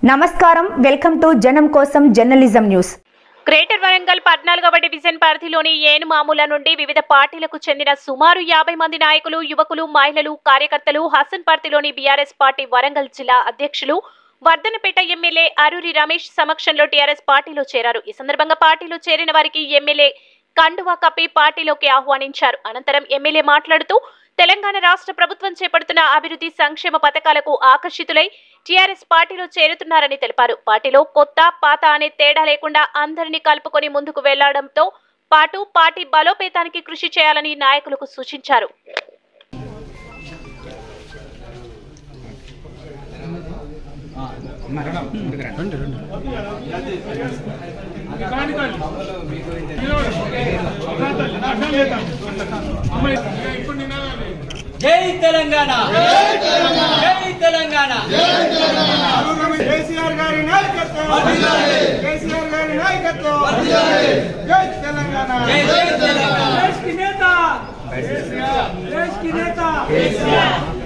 నమస్కారం welcome to జనం కోసం జర్నలిజం న్యూస్ గ్రేటర్ వరంగల్ పద్నాలుగవ డివిజన్ పరిధిలోని ఏనుమాముల నుండి వివిధ పార్టీలకు చెందిన సుమారు యాభై మంది నాయకులు యువకులు మహిళలు కార్యకర్తలు హసన్ పార్టీలోని బీఆర్ఎస్ పార్టీ వరంగల్ జిల్లా అధ్యక్షులు వర్ధనపేట ఎమ్మెల్యే అరూరి రమేష్ సమక్షంలో టీఆర్ఎస్ పార్టీలో చేరారు ఈ సందర్భంగా పార్టీలో చేరిన వారికి ఎమ్మెల్యే కండువా కప్పి పార్టీలోకి ఆహ్వానించారు అనంతరం ఎమ్మెల్యే మాట్లాడుతూ తెలంగాణ రాష్ట్ర ప్రభుత్వం చేపడుతున్న అభివృద్ధి సంక్షేమ పథకాలకు ఆకర్షితులై టీఆర్ఎస్ పార్టీలో చేరుతున్నారని తెలిపారు పార్టీలో కొత్త పాత అనే తేడా లేకుండా అందరినీ కలుపుకొని ముందుకు వెళ్లడంతో పాటు పార్టీ బలోపేతానికి కృషి చేయాలని నాయకులకు సూచించారు జై తెలంగాణ జై తెలంగాణ కేసీఆర్ గారి నాయకత్వం కేసీఆర్ గారి నాయకత్వం జై తెలంగాణ జై జై తెలంగాణ దేశ్ కి నేత దేశ్ కి నేత